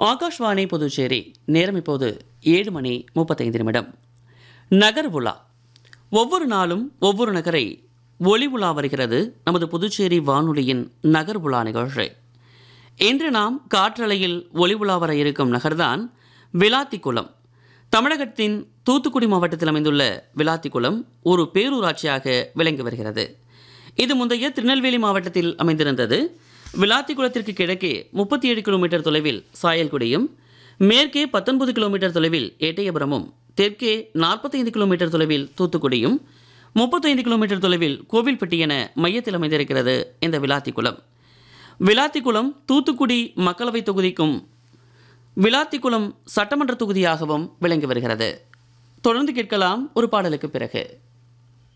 ஆகாஷ்வாணி புதுச்சேரி நேரம் இப்போது ஏழு மணி முப்பத்தைந்து நிமிடம் நகர் உலா ஒவ்வொரு நாளும் ஒவ்வொரு நகரை ஒளி உலா வருகிறது நமது புதுச்சேரி வானொலியின் நகர் உலா நிகழ்ச்சி இன்று நாம் காற்றலையில் ஒளி உலா வர இருக்கும் நகர்தான் விளாத்திக்குளம் தமிழகத்தின் தூத்துக்குடி மாவட்டத்தில் அமைந்துள்ள விளாத்திக்குளம் ஒரு பேரூராட்சியாக விளங்கி வருகிறது இது முந்தைய திருநெல்வேலி மாவட்டத்தில் அமைந்திருந்தது விளாத்திக்குளத்திற்கு கிழக்கே முப்பத்தி ஏழு கிலோமீட்டர் தொலைவில் சாயல்குடியும் மேற்கே பத்தொன்பது கிலோமீட்டர் தொலைவில் எட்டயபுரமும் தெற்கே நாற்பத்தைந்து கிலோமீட்டர் தொலைவில் தூத்துக்குடியும் முப்பத்தைந்து கிலோமீட்டர் தொலைவில் கோவில்பட்டி என மையத்தில் அமைந்திருக்கிறது இந்த விளாத்திக்குளம் விளாத்திக்குளம் தூத்துக்குடி மக்களவைத் தொகுதிக்கும் விளாத்திக்குளம் சட்டமன்ற தொகுதியாகவும் விளங்கி வருகிறது தொடர்ந்து கேட்கலாம் ஒரு பாடலுக்கு பிறகு